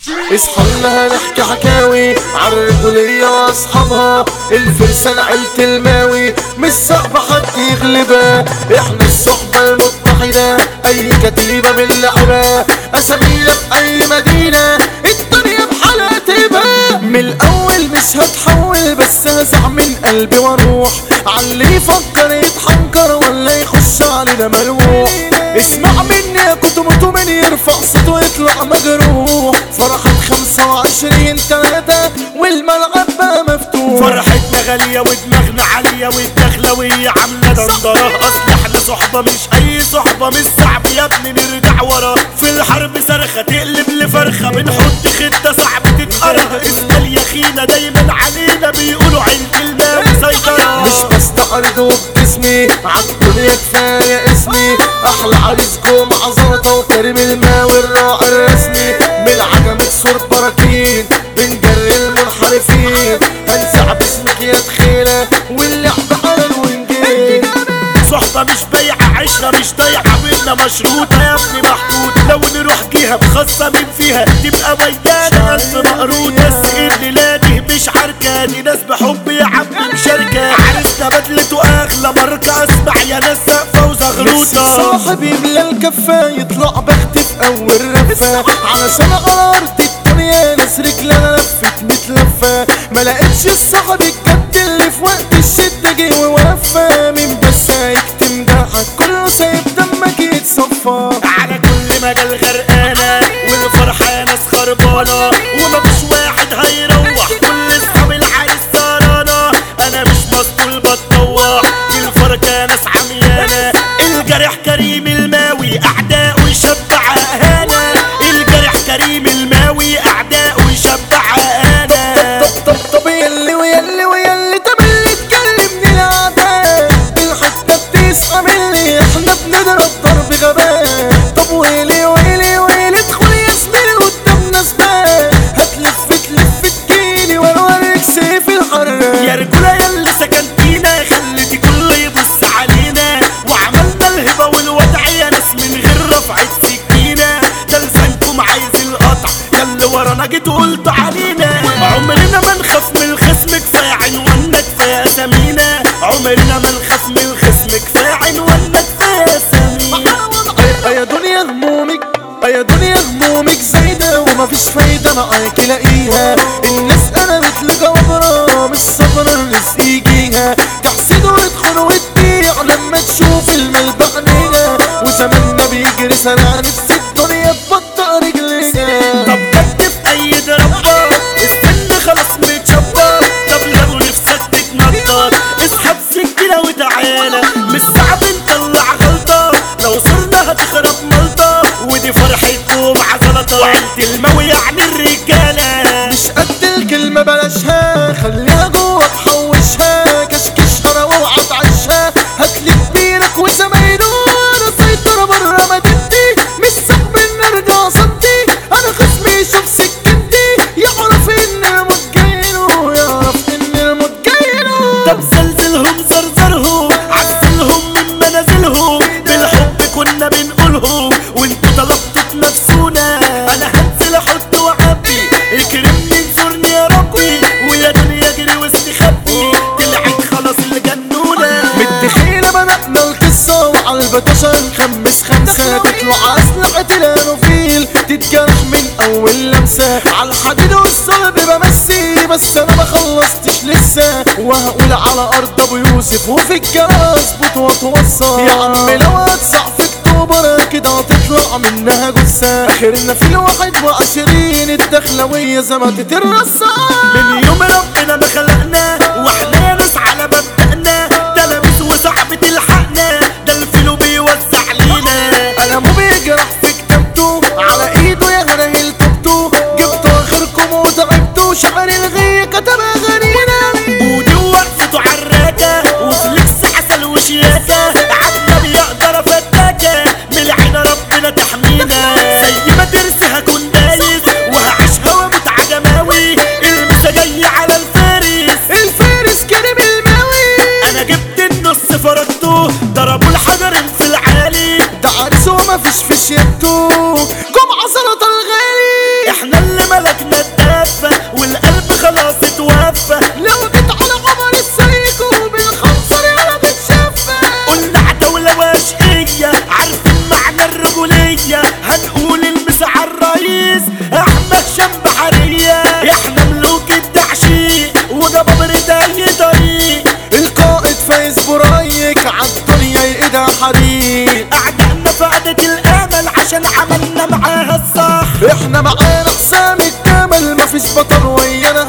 اصحى لنا نحكي حكاوي عن الرجولية واصحابها الفرسان عيلة الماوي مش صعب حد يغلبها احنا الصحبة المتحدة اي كتيبة من لعبة اسامينا في اي مدينة الدنيا بحالها تبقى من الاول مش هتحول بس هزع من قلبي واروح عاللي يفكر يتحنكر ولا يخش علينا مروح اسمع مني يا كتمته من يرفع صوته ويطلع مجروح فرحة خمسة وعشرين تلاتة والملعب بقى مفتوح فرحتنا غالية ودماغنا عالية والدخلوية عاملة دندرة أصل احنا صحبة مش أي صحبة مش صعب يا ابني نرجع ورا في الحرب صرخة تقلب لفرخة بنحط خطة صعب تتقرا اسأل يا خينا دايما علينا بيقولوا عيلة الماء مسيطرة مش بستعرضه بجسمي عالدنيا كفاية اسمي احلى عريس جمعة زلطة وكريم الماوي الراعي الرسمي من عجمة سور براكين بنجري المنحرفين هنسع باسمك يا تخيلة واللعب على الوينجين صحبة مش بايعة عشرة مش ضايعة بينا مشروطة يا ابني محطوط لو نروح جهة مخصصة من فيها تبقى ميدانة ألف مقروط بس اللي لاقيه مش عركة دي ناس بحب يا عم مشاركة عرسنا بدلته أغلى ماركة أسمع يا ناس سقفة وزغروطة صاحب يملى الكفة يطلع بخت في اول رفة علشان على ارض الدنيا ناس رجلها لفت متلفة ما لقيتش الصاحب الجد اللي في وقت الشدة جه ووفى من بس هيكتم ضحك كله سايب دمك يتصفى على كل مجال غرقانة والفرحة ناس خربانة ومفيش واحد هيروح كل اصحاب العريس سهرانة انا مش مسطول بتطوح الفرقة ناس عميانة الجرح كريم الماوي اعداءه يشبع اهانة الجرح كريم الماوي اعداءه يشبع اهانة طب طب طب يلي ويلي ويلي طب اللي تكلمني العداء الحتة بتصحى مني احنا بنضرب ضرب غباء طب ويلي ويلي ويلي ادخل يا زميلي قدامنا سباق هتلف تلف تجيلي وانا اوريك سيف يا الحراق رجولة يلي سكنتينا خليتي كله يبص علينا وعملنا الهبة والوضع يا ناس من غير رفعة سكينة ده لسانكم عايز القطع يلي ورانا جيت قلت علينا عمرنا ما نخاف من الخصم كفاية عنواننا كفاية أسامينا عمرنا ما نخاف من الخصم كفاية عنواننا كفاية أسامينا يا دنيا همومك يا دنيا همومك زايدة ومفيش فايدة معاك لاقيها الناس انا مثل جبرة مش صبرة الرزق يجيها تحسد وتخون وتبيع لما تشوف المال بعينيها وزماننا بيجري سريع نفس الدنيا تبطأ رجليها طب كتف اي ضربة السن خلاص متشبر طب لو نفسك تتنطط اسحب سكينة وتعالى مش صعب نطلع غلطة لو صرنا هتخرب ملطة ودي فرحتكم عزلطة وعيلة الموي يعني الرجالة مش قد الكلمة بلاشها خليها جوه تحوشها كشكشها واوعى تعيشها هاتلي كبيرك وزمايله انا سيطرة برا مدينتي مش صعب ان ارجع صدي انا خصمي يشوف سكنتي يعرف ان الموت جايله يعرف ان الموت جايله طب زلزلهم زرزرهم عزلهم من منازلهم بالحب كنا بنقولهم وانتوا طلبتوا تنافسونا انا هنزل احط وعبي اكرمني انصرني يا ربي ويا دنيا جري واستخبي طلعت خلاص اللي جنونا متخيلة بدأنا القصة وعلى البطشة نخمس خمسة تطلع أسلحة الانوفيل تتجرح من أول لمسة على الحديد والصلب بمسي بس أنا ما خلصتش لسه وهقول على أرض أبو يوسف وفي الجرى أظبط وأتوصى يا عم لو هتصع في أكتوبر كده هتطلع منها جثة آخرنا في الواحد وعشرين الدخلوية زمتت الرصة من يوم ربنا ما خلقنا واحنا ناس على مبدأنا تلاميذ وصعب تلحقنا ده الفيلو بيوزع لينا قلمه بيجرح في كتابته على ايده يا غريل طبته جبتوا اخركم وتعبتوا شعر الغي كتب اغانينا ودي وقفته عراكة وفليكس عسل وشياكة عدنا بيقدر فتاكة من العين ربنا تحمينا زي ما ترسي هكون دايس وهعيش هوا متعجماوي المسا جاي على الفارس الفارس احنا معانا حسام الجمل مفيش بطل ويانا